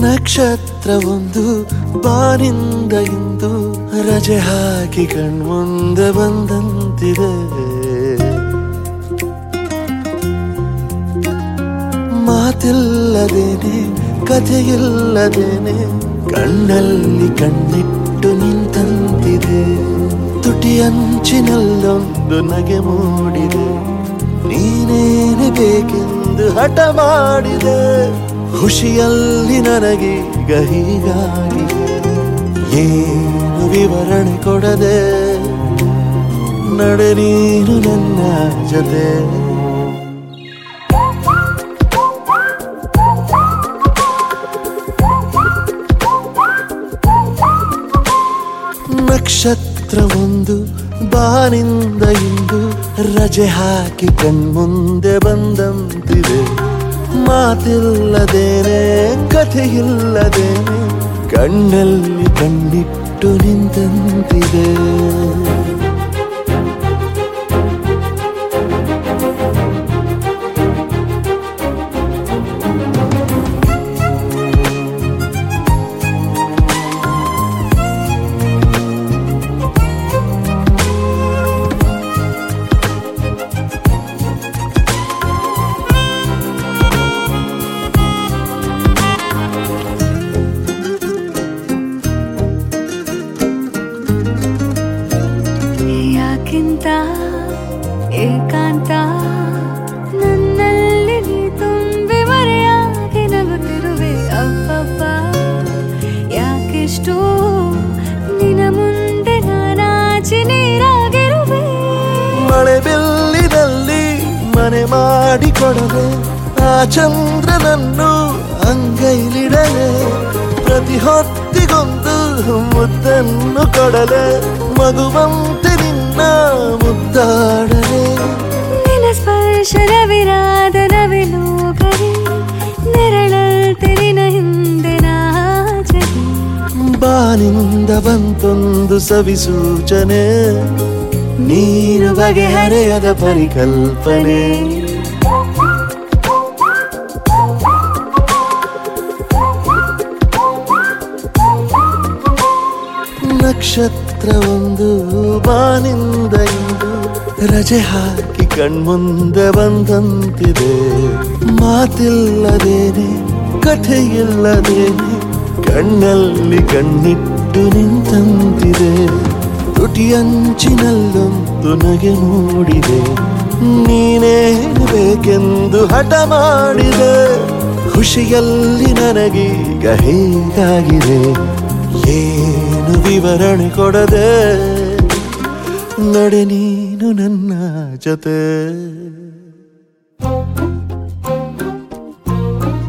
ನಕ್ಷತ್ರವೊಂದು ಬಾನಿಂದ ಇಂದು ರಜೆ ಹಾಕಿ ಕಣ್ಮುಂದೆ ಬಂದಂತಿದೆ ಮಾತಿಲ್ಲದೇನೆ ಕಥೆಯಿಲ್ಲದೇನೆ ಕಣ್ಣಲ್ಲಿ ಕಣ್ಣಿಟ್ಟು ನಿಂತಂತಿದೆ ತುಟಿ ಅಂಚಿನಲ್ಲೊಂದು ನಗೆ ಮೂಡಿದೆ ನೀನೇನೆ ಬೇಕೆಂದು ಹಠ ಮಾಡಿದೆ ಖುಷಿಯಲ್ಲಿ ನನಗೀಗ ಹೀಗಾಗಿದೆ ಏನು ವಿವರಣೆ ಕೊಡದೆ ನಡೆ ನೀನು ನನ್ನ ಜೊತೆ ನಕ್ಷತ್ರವೊಂದು ಬಾನಿಂದ ಇಂದು ರಜೆ ಹಾಕಿ ಕಣ್ಮುಂದೆ ಬಂದಂತಿದೆ ಮಾತಿಲ್ಲದೇನೆ ಕಥೆಯಿಲ್ಲದೇನೆ ಕಣ್ಣಲ್ಲಿ ಕಣ್ಣಿಟ್ಟು ನಿಂತಂತಿದೆ ಯಾಕಿಂತ ಏಕಾಂತ ನನ್ನಲ್ಲಿ ನೀ ತುಂಬಿ ಮರೆಯಾಗಿ ನಗುತ್ತಿರುವೆ ಅಪ್ಪಪ್ಪ ಯಾಕೆಷ್ಟು ನಿನ ಮುಂದೆ ನಾನಾಚಿ ನೀರಾಗಿರುವೆ ಮಳೆ ಬಿಲ್ಲಿನಲ್ಲಿ ಮನೆ ಮಾಡಿಕೊಡಲೆ ಆ ಚಂದ್ರನನ್ನು ಅಂಗೈಲಿಡಲೆ ಪ್ರತಿ ಹೊತ್ತಿಗೊಂದು ಮುದ್ದನ್ನು ಕೊಡಲೆ ಮಗುವಂತೆ ನಿನ್ನ ಮುದ್ದಾಡಲೆ ನಿನ ಸ್ಪರ್ಶ ರವಿರಾದ ನವಿಲೋಗರಿ ನೆರಳಲ್ತೆ ನಿನ ಹಿಂದೆ ನಾಚರಿ ಬಾನಿಂದ ಬಂತೊಂದು ಸವಿಸೂಚನೆ ನೀನು ಬಗೆಹರೆಯದ ಪರಿಕಲ್ಪನೆ ನಕ್ಷತ್ರವೊಂದು ಬಾನಿಂದ ಇಂದು ರಜೆ ಹಾಕಿ ಕಣ್ಮುಂದೆ ಬಂದಂತಿದೆ ಮಾತಿಲ್ಲದೇನೆ ಕಥೆಯಿಲ್ಲದೇನೆ ಕಣ್ಣಲ್ಲಿ ಕಣ್ಣಿಟ್ಟು ನಿಂತಂತಿದೆ ತುಟಿಯಂಚಿನಲ್ಲೊಂದು ನಗೆ ಮೂಡಿದೆ ನೀನೇನು ಬೇಕೆಂದು ಹಠ ಮಾಡಿದೆ ಖುಷಿಯಲ್ಲಿ ನನಗೀಗ ಹೀಗಾಗಿದೆ ಏನು ವಿವರಣೆ ಕೊಡದೆ ನಡೆ ನೀನು ನನ್ನ ಜೊತೆ